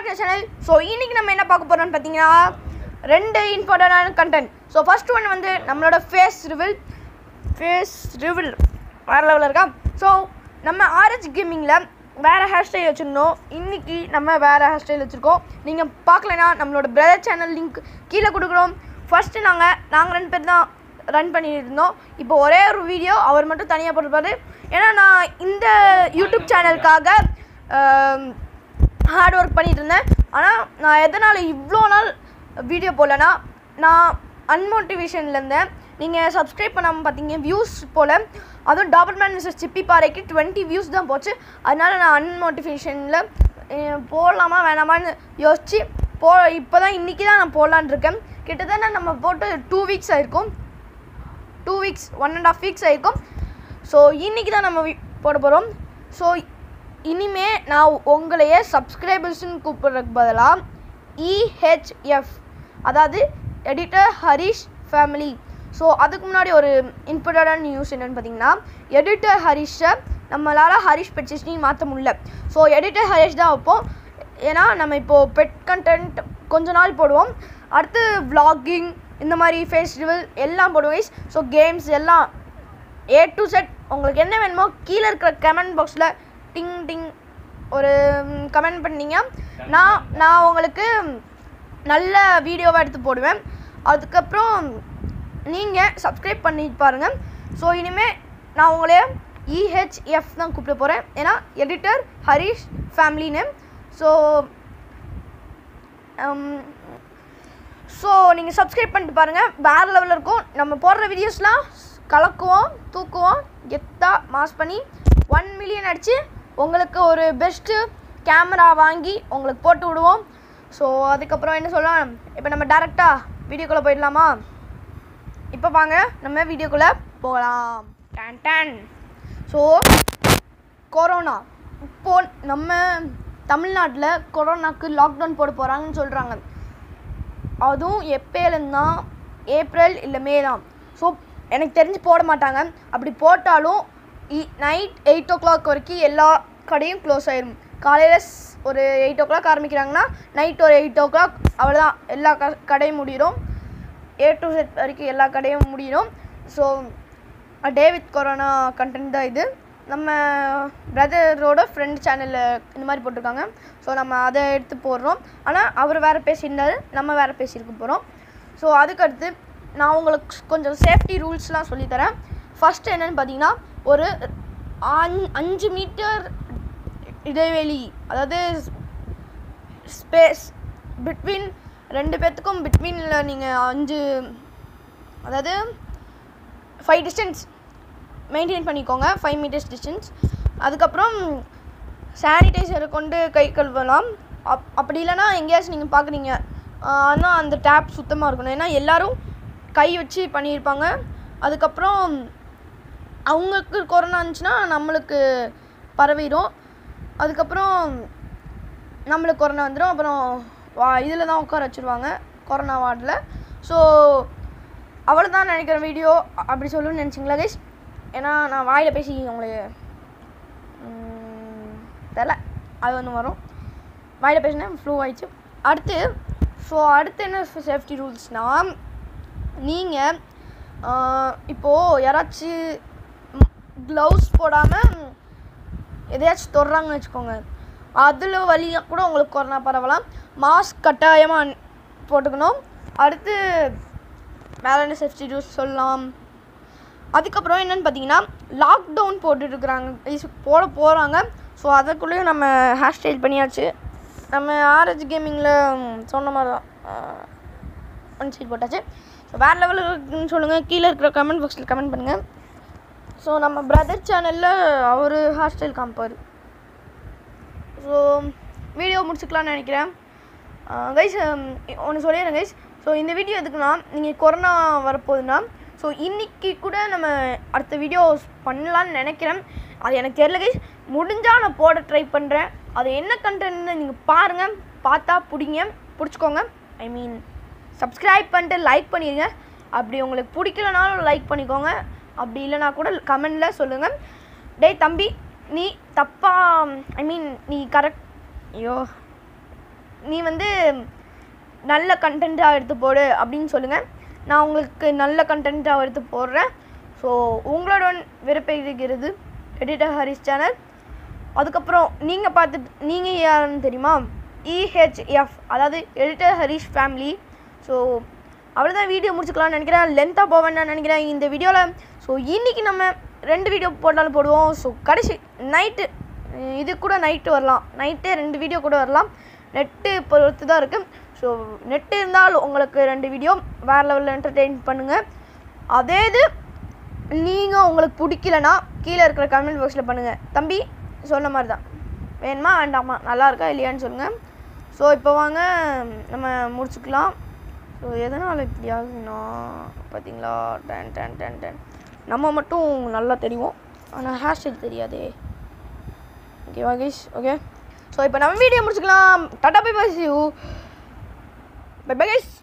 back channel so இன்னைக்கு நம்ம என்ன பார்க்க போறோம்னு பார்த்தீங்கன்னா ரெண்டு இம்பார்ட்டண்டான கண்டென்ட் ஸோ ஃபர்ஸ்ட் ஒன் வந்து நம்மளோட ஃபேஸ் ரிவில் ஃபேஸ் ரிவில் வேற லெவலில் இருக்கா ஸோ நம்ம ஆர்ஹெச் கேமிங்கில் வேறு ஹேர் ஸ்டைல் வச்சுருந்தோம் இன்னைக்கு நம்ம வேறு ஹேர் ஸ்டைல் வச்சுருக்கோம் நீங்கள் பார்க்கலனா நம்மளோட பிரதர் சேனல் லிங்க் கீழே கொடுக்குறோம் ஃபஸ்ட்டு நாங்கள் நாங்கள் ரெண்டு பேர் தான் ரன் பண்ணிட்டு இருந்தோம் இப்போ ஒரே ஒரு வீடியோ அவர் மட்டும் தனியாக போட்டிருப்பாரு ஏன்னா நான் இந்த யூடியூப் சேனலுக்காக ஹார்ட் ஒர்க் பண்ணிட்டு இருந்தேன் ஆனால் நான் எதனால் இவ்வளோ நாள் வீடியோ போடலன்னா நான் அன்மோட்டிவேஷனில் இருந்தேன் நீங்கள் சப்ஸ்கிரைப் பண்ணாமல் பார்த்தீங்க வியூஸ் போல் அதுவும் டாபர்மேன் மிஸ்டர் சிப்பி பாறைக்கு டுவெண்ட்டி வியூஸ் தான் போச்சு அதனால நான் அன்மோட்டிவேஷனில் போடலாமா வேணாமான்னு யோசித்து போ இப்போ தான் இன்றைக்கி தான் நான் போடலான்னு இருக்கேன் கிட்டத்தட்ட நம்ம போட்டு டூ வீக்ஸ் ஆயிருக்கும் two weeks one and half weeks ஆயிருக்கும் ஸோ இன்றைக்கி தான் நம்ம வி- போட போகிறோம் ஸோ இனிமே நான் உங்களையே சப்ஸ்கிரைபர்ஸ்னு கூப்பிட்றதுக்கு பதிலாக இஹெச்எஃப் அதாவது எடிட்டர் ஹரிஷ் ஃபேமிலி ஸோ அதுக்கு முன்னாடி ஒரு இம்பார்ட்டன்ட் நியூஸ் என்னென்னு பார்த்தீங்கன்னா எடிட்டர் ஹரிஷை நம்மளால் ஹரிஷ் பெட்சிஸ்னி மாற்ற முடியல ஸோ எடிட்டர் ஹரிஷ் தான் வைப்போம் ஏன்னா நம்ம இப்போது பெட் கண்டென்ட் கொஞ்ச நாள் போடுவோம் அடுத்து vlogging இந்த மாதிரி ஃபெஸ்டிவல் எல்லாம் போடுவோம் ஸோ கேம்ஸ் எல்லாம் ஏ டு செட் உங்களுக்கு என்ன வேணுமோ கீழே இருக்கிற கமெண்ட் பாக்ஸில் டிங் டிங் ஒரு கமெண்ட் பண்ணீங்க நான் நான் உங்களுக்கு நல்ல வீடியோவாக எடுத்து போடுவேன் அதுக்கப்புறம் நீங்கள் சப்ஸ்கிரைப் பண்ணிட்டு பாருங்கள் ஸோ இனிமேல் நான் உங்களே இஹெச்எஃப் தான் கூப்பிட போகிறேன் ஏன்னா editor Harish family name so so நீங்கள் சப்ஸ்கிரைப் பண்ணிட்டு பாருங்கள் வேறு லெவலில் இருக்கும் நம்ம போடுற வீடியோஸ்லாம் கலக்குவோம் தூக்குவோம் கெத்தாக மாஸ் பண்ணி ஒன் மில்லியன் அடித்து உங்களுக்கு ஒரு பெஸ்ட்டு கேமரா வாங்கி உங்களுக்கு போட்டு விடுவோம் ஸோ அதுக்கப்புறம் என்ன சொல்லலாம் இப்போ நம்ம டேரெக்டாக வீடியோக்குள்ளே போயிடலாமா இப்போ வாங்க நம்ம வீடியோக்குள்ளே போகலாம் டன் டன் ஸோ கொரோனா இப்போ நம்ம தமிழ்நாட்டில் கொரோனாக்கு லாக்டவுன் போட போகிறாங்கன்னு சொல்கிறாங்க அதுவும் எப்போலேருந்து தான் ஏப்ரல் இல்லை மே தான் ஸோ எனக்கு தெரிஞ்சு போட மாட்டாங்க அப்படி போட்டாலும் நைட் எயிட் ஓ கிளாக் வரைக்கும் எல்லா கடையும் க்ளோஸ் ஆயிரும் காலையில் ஒரு எயிட் ஓ கிளாக் ஆரம்பிக்கிறாங்கன்னா நைட் ஒரு எயிட் ஓ கிளாக் அவ்வளோதான் எல்லா க கடையும் முடியிடும் ஏ டு செட் வரைக்கும் எல்லா கடையும் முடியிடும் so day with corona content தான் இது நம்ம பிரதரோட ஃப்ரெண்ட் சேனலில் இந்த மாதிரி போட்டிருக்காங்க ஸோ நம்ம அதை எடுத்து போடுறோம் ஆனால் அவர் வேறு பேசியிருந்தாரு நம்ம வேறு பேசியிருக்க போகிறோம் ஸோ அதுக்கடுத்து நான் உங்களுக்கு கொஞ்சம் சேஃப்டி ரூல்ஸ்லாம் சொல்லித்தரேன் ஃபஸ்ட்டு என்னென்னு பார்த்தீங்கன்னா ஒரு அஞ்- அஞ்சு மீட்டர் இடைவெளி அதாவது ஸ்பேஸ் பிட்வீன் ரெண்டு பேர்த்துக்கும் பிட்வீனில் நீங்கள் அஞ்சு அதாவது ஃபைவ் டிஸ்டன்ஸ் மெயின்டைன் பண்ணிக்கோங்க ஃபைவ் மீட்டர்ஸ் டிஸ்டன்ஸ் அதுக்கப்புறம் சானிடைசரை கொண்டு கை கழுவலாம் அப் அப்படி இல்லைன்னா எங்கேயாச்சும் நீங்கள் பார்க்குறீங்க ஆனால் அந்த டேப் சுத்தமாக இருக்கணும் ஏன்னா எல்லாரும் கை வச்சு பண்ணியிருப்பாங்க அதுக்கப்புறம் அவங்களுக்கு கொரோனா இருந்துச்சுன்னா நம்மளுக்கு பரவிடும் அதுக்கப்புறம் நம்மளுக்கு கொரோனா வந்துடும் அப்புறம் வா இதில் தான் உட்கார வச்சுருவாங்க கொரோனா வார்டில் ஸோ அவ்வளோதான் நினைக்கிற வீடியோ அப்படி சொல்லணும்னு நினச்சிங்களா கைஸ் ஏன்னா நான் வாயில் பேசி உங்களுக்கு ம், தெரில அது ஒன்று வரும் வாயில் பேசினேன் ஃப்ளூ ஆயிடுச்சு அடுத்து ஸோ அடுத்து என்ன சேஃப்டி ரூல்ஸ்னால் நீங்கள் இப்போது யாராச்சும் க்ளவுஸ் போடாமல் எதையாச்சும் தொடுறாங்கன்னு வச்சுக்கோங்க அதில் வழியாக கூட உங்களுக்கு கொரோனா பரவலாம் மாஸ்க் கட்டாயமாக போட்டுக்கணும் அடுத்து வேறு என்ன சேஃப்டி ரூல்ஸ் சொல்லலாம் அதுக்கப்புறம் என்னென்னு பார்த்தீங்கன்னா லாக்டவுன் போட்டுட்ருக்குறாங்க போட போகிறாங்க ஸோ அதுக்குள்ளேயும் நம்ம ஹேர் ஸ்டைல் பண்ணியாச்சு நம்ம ஆர்ஹெச் கேமிங்கில் சொன்ன மாதிரி தான் ஒன் சைட் போட்டாச்சு ஸோ வேறு லெவலில் இருக்குன்னு சொல்லுங்கள் கீழே இருக்கிற கமெண்ட் பாக்ஸில் கமெண்ட் பண்ணுங்கள் ஸோ நம்ம பிரதர் சேனலில் அவர் ஹேர் ஸ்டைல் காமிப்பார் ஸோ வீடியோ முடிச்சுக்கலாம்னு நினைக்கிறேன் கைஸ் ஒன்று சொல்லிடுறேன் கைஸ் ஸோ இந்த வீடியோ எதுக்குன்னா நீங்கள் கொரோனா வரப்போகுதுன்னா ஸோ இன்னைக்கு கூட நம்ம அடுத்த வீடியோஸ் பண்ணலான்னு நினைக்கிறேன் அது எனக்கு தெரியல கைஸ் முடிஞ்சால் நான் போட ட்ரை பண்ணுறேன் அது என்ன கண்டென்ட்னு நீங்கள் பாருங்கள் பார்த்தா பிடிங்க பிடிச்சிக்கோங்க ஐ மீன் சப்ஸ்கிரைப் பண்ணிட்டு லைக் பண்ணிடுங்க அப்படி உங்களுக்கு பிடிக்கலனாலும் லைக் பண்ணிக்கோங்க அப்படி இல்லைனா கூட கமெண்டில் சொல்லுங்கள் டேய் தம்பி நீ தப்பா ஐ மீன் நீ கரெக்ட் ஐயோ நீ வந்து நல்ல கண்டென்ட்டாக எடுத்து போடு அப்படின்னு சொல்லுங்கள் நான் உங்களுக்கு நல்ல கண்டென்ட்டாக எடுத்து போடுறேன் ஸோ உங்களுடன் விருப்பகிறது எடிட்டர் ஹரிஸ் சேனல் அதுக்கப்புறம் நீங்கள் பார்த்துட்டு நீங்கள் யாருன்னு தெரியுமா இஹெச்எஃப் அதாவது எடிட்டர் ஹரிஷ் ஃபேமிலி ஸோ அவ்வளோதான் வீடியோ முடிச்சுக்கலாம்னு நினைக்கிறேன் லென்த்தாக போவேன்னு நான் நினைக்கிறேன் இந்த வீடியோவில் ஸோ இன்றைக்கி நம்ம ரெண்டு வீடியோ போட்டாலும் போடுவோம் ஸோ கடைசி நைட்டு இது கூட நைட்டு வரலாம் நைட்டே ரெண்டு வீடியோ கூட வரலாம் நெட்டு பொறுத்து தான் இருக்குது ஸோ நெட்டு இருந்தால் உங்களுக்கு ரெண்டு வீடியோ வேறு லெவலில் என்டர்டெயின் பண்ணுங்கள் அதே இது நீங்கள் உங்களுக்கு பிடிக்கலனா கீழே இருக்கிற கமெண்ட் பாக்ஸில் பண்ணுங்கள் தம்பி சொன்ன மாதிரி தான் வேணுமா வேண்டாமா நல்லா இருக்கா இல்லையான்னு சொல்லுங்கள் ஸோ இப்போ வாங்க நம்ம முடிச்சுக்கலாம் ஸோ எதனால் இப்படி ஆகுதுன்னா பார்த்தீங்களா டென் டென் டென் டென் நம்ம மட்டும் நல்லா தெரியும் ஆனால் ஹேஷ்டேக் தெரியாதே ஓகேவா கைஸ் ஓகே ஸோ இப்போ நம்ம வீடியோ முடிச்சுக்கலாம் tata bye bye you bye bye guys